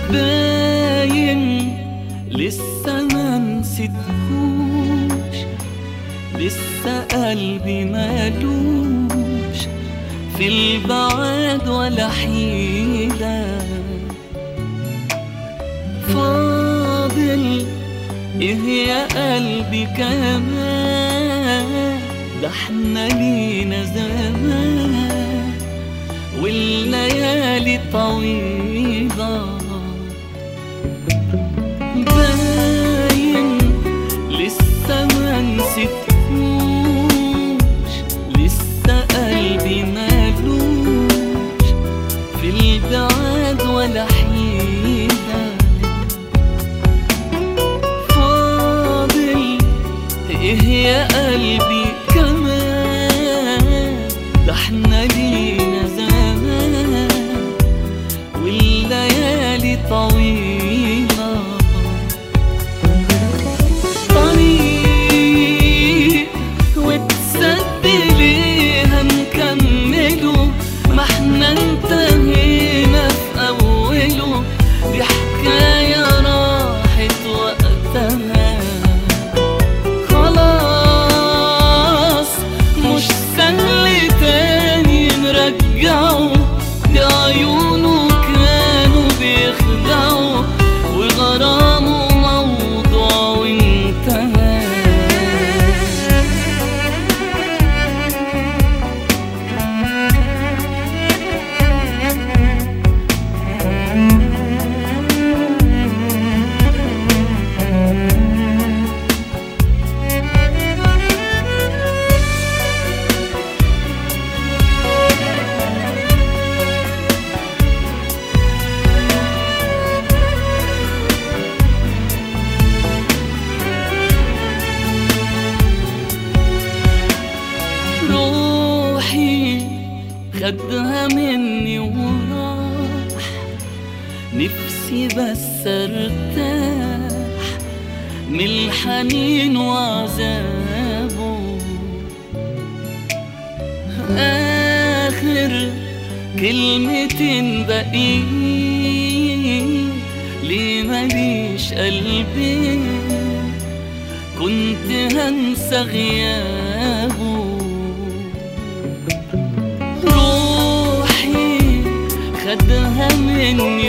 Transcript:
باين لسه ما نسيتهوش لسه قلبي مالوش في البعاد ولا حيلة فاضل ايه يا قلبي كمان ده احنا لينا زمان والليالي طويلة باين لسه ما نسيتهوش لسه قلبي مالوش في البعاد ولا حيلة فاضل ايه يا قلبي كمان ده احنا لينا زمان والليالي طويلة طريق وتسد ليه هنكمله ما احنا انتهينا في أوله دي حكاية راحت وقتها خلاص مش سهل تاني نرجعه دي عيونه كانوا بيخدعوا وغرامه موضوع وانتهى روحي خدها مني وراح نفسي بس ارتاح من الحنين وعذابه آخر كلمتين باقيين ليه ماليش قلبي كنت هنسى غيابه روحي خدها مني